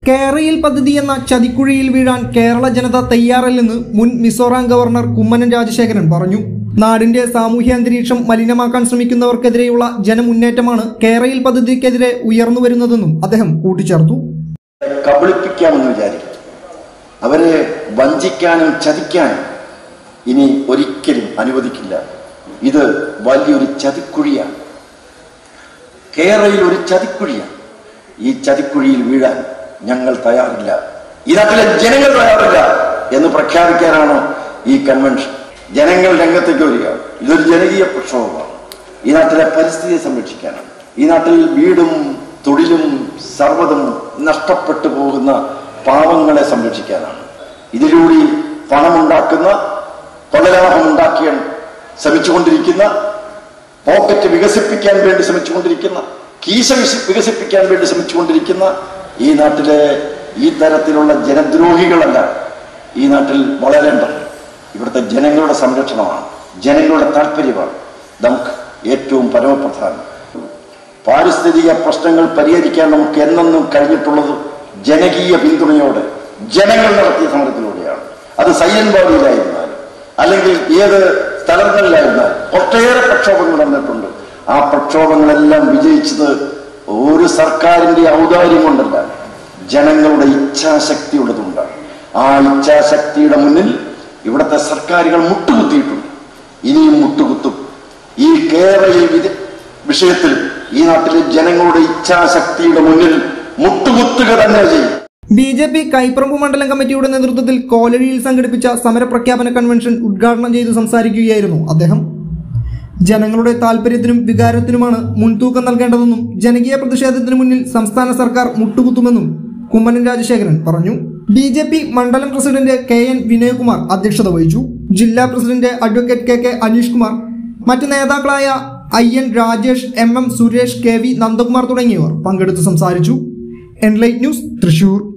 കേരയിൽ പദ്ധതി എന്ന ചതിക്കുഴിയിൽ വീഴാൻ കേരള ജനത തയ്യാറല്ലെന്ന് മുൻ മിസോറാം ഗവർണർ കുമ്മനം രാജശേഖരൻ പറഞ്ഞു നാടിന്റെ സാമൂഹ്യ അന്തരീക്ഷം മലിനമാക്കാൻ ശ്രമിക്കുന്നവർക്കെതിരെയുള്ള ജനമുന്നേറ്റമാണ് കേരയിൽ പദ്ധതിക്കെതിരെ ഉയർന്നു വരുന്നതെന്നും അദ്ദേഹം കൂട്ടിച്ചേർത്തു കബളിപ്പിക്കാമെന്ന് വിചാരിക്കും അവരെ വഞ്ചിക്കാനും ചതിക്കാനും ഇനി ഒരിക്കലും അനുവദിക്കില്ല ഇത് വലിയൊരു ചതിക്കുഴിയാണ് കേരളയിൽ ഒരു ചതിക്കുഴിയാണ് ഈ ചതിക്കുഴിയിൽ വീഴാൻ ഞങ്ങൾ തയ്യാറില്ല ഈ നാട്ടിലെ ജനങ്ങൾ തയ്യാറില്ല എന്ന് പ്രഖ്യാപിക്കാനാണ് ഈ കൺവെൻഷൻ ജനങ്ങൾ രംഗത്തേക്ക് വരിക ഇതൊരു ജനകീയ പ്രക്ഷോഭമാണ് ഈ നാട്ടിലെ പരിസ്ഥിതിയെ സംരക്ഷിക്കാനാണ് ഈ നാട്ടിൽ വീടും തൊഴിലും സർവ്വതും നഷ്ടപ്പെട്ടു പോകുന്ന പാവങ്ങളെ സംരക്ഷിക്കാനാണ് ഇതിലൂടെ പണമുണ്ടാക്കുന്ന കൊള്ളലാഭം ഉണ്ടാക്കിയാൻ ശ്രമിച്ചുകൊണ്ടിരിക്കുന്ന പോക്കറ്റ് വികസിപ്പിക്കാൻ വേണ്ടി ശ്രമിച്ചുകൊണ്ടിരിക്കുന്ന കീശ വിശ- വികസിപ്പിക്കാൻ വേണ്ടി ശ്രമിച്ചുകൊണ്ടിരിക്കുന്ന ഈ നാട്ടിലെ ഈ തരത്തിലുള്ള ജനദ്രോഹികളല്ല ഈ നാട്ടിൽ വളരേണ്ടത് ഇവിടുത്തെ ജനങ്ങളുടെ സംരക്ഷണമാണ് ജനങ്ങളുടെ താല്പര്യമാണ് നമുക്ക് ഏറ്റവും പരമപ്രധാനം പാരിസ്ഥിതിക പ്രശ്നങ്ങൾ പരിഹരിക്കാൻ നമുക്ക് എന്നെന്നും കഴിഞ്ഞിട്ടുള്ളത് ജനകീയ പിന്തുണയോടെ ജനങ്ങൾ നടത്തിയ സമരത്തിലൂടെയാണ് അത് സൈലന്റ് ബോഡിയിലായിരുന്നാലും അല്ലെങ്കിൽ ഏത് സ്ഥലങ്ങളിലായിരുന്നാലും ഒട്ടേറെ പ്രക്ഷോഭങ്ങൾ നടന്നിട്ടുണ്ട് ആ പ്രക്ഷോഭങ്ങളെല്ലാം വിജയിച്ചത് ഒരു സർക്കാരിന്റെ ഔദാര്യം കൊണ്ടല്ല ജനങ്ങളുടെ ഇച്ഛാശക്തി ഉള്ളതുകൊണ്ടാണ് ആ ഇച്ഛാശക്തിയുടെ മുന്നിൽ ഇവിടുത്തെ സർക്കാരുകൾ മുട്ടുകുത്തിയിട്ടുണ്ട് ഇനിയും മുട്ടുകുത്തും ഈ കേരളയിൽ വിധ- വിഷയത്തിൽ ഈ നാട്ടിലെ ജനങ്ങളുടെ ഇച്ഛാശക്തിയുടെ മുന്നിൽ മുട്ടുകുത്തുക തന്നെ ചെയ്യും ബി ജെ പി കൈപ്പറമ്പ് മണ്ഡലം കമ്മിറ്റിയുടെ നേതൃത്വത്തിൽ കോലഴിയിൽ സംഘടിപ്പിച്ച സമരപ്രഖ്യാപന കൺവെൻഷൻ ഉദ്ഘാടനം ചെയ്ത് സംസാരിക്കുകയായിരുന്നു അദ്ദേഹം ജനങ്ങളുടെ താൽപര്യത്തിനും വികാരത്തിനുമാണ് മുൻതൂക്കം നൽകേണ്ടതെന്നും ജനകീയ പ്രതിഷേധത്തിന് മുന്നിൽ സംസ്ഥാന സർക്കാർ മുട്ടുകുത്തുമെന്നും കുമ്മനം രാജശേഖരൻ പറഞ്ഞു ബി ജെ പി മണ്ഡലം പ്രസിഡന്റ് കെ എൻ വിനയകുമാർ അധ്യക്ഷത വഹിച്ചു ജില്ലാ president advocate K K Aneesh Kumar മറ്റ് നേതാക്കളായ I N Rajesh M M Suresh K V Nandakumar തുടങ്ങിയവർ പങ്കെടുത്ത് സംസാരിച്ചു എൻലൈറ്റ് ന്യൂസ് തൃശൂർ